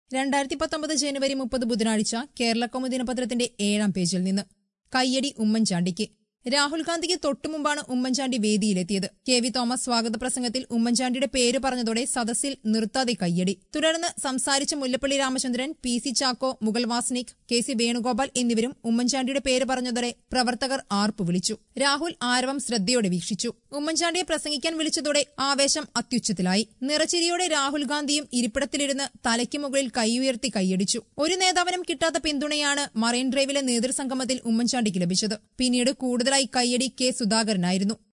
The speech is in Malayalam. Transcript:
രണ്ടായിരത്തി പത്തൊമ്പത് ജനുവരി മുപ്പത് ബുധനാഴ്ച കേരള കൗമുദി ദിനപത്രത്തിന്റെ ഏഴാം പേജിൽ നിന്ന് കയ്യടി ഉമ്മൻചാണ്ടിക്ക് രാഹുൽ ഗാന്ധിക്ക് തൊട്ടുമുമ്പാണ് ഉമ്മൻചാണ്ടി വേദിയിലെത്തിയത് കെ വി തോമസ് സ്വാഗത പ്രസംഗത്തിൽ ഉമ്മൻചാണ്ടിയുടെ പേര് പറഞ്ഞതോടെ സദസ്സിൽ നിർത്താതെ കയ്യടി തുടർന്ന് സംസാരിച്ച Mullappally Ramachandran P C Chacko Mukul Wasnik K C Venugopal എന്നിവരും ഉമ്മൻചാണ്ടിയുടെ പേര് പറഞ്ഞതോടെ പ്രവർത്തകർ ആർപ്പു വിളിച്ചു രാഹുൽ ആരവം ശ്രദ്ധയോടെ വീക്ഷിച്ചു ഉമ്മൻചാണ്ടിയെ പ്രസംഗിക്കാൻ വിളിച്ചതോടെ ആവേശം അത്യുച്ചത്തിലായി നിറച്ചിരിയോടെ രാഹുൽ ഗാന്ധിയും ഇരിപ്പിടത്തിലിരുന്ന് തലയ്ക്ക് മുകളിൽ കൈയുയർത്തി കൈയടിച്ചു ഒരു നേതാവിനും കിട്ടാത്ത പിന്തുണയാണ് മറൈൻ ഡ്രൈവിലെ നേതൃസംഗമത്തിൽ ഉമ്മൻചാണ്ടിക്ക് ലഭിച്ചത് പിന്നീട് കൂടുതലായി കയ്യടി കെ സുധാകരനായിരുന്നു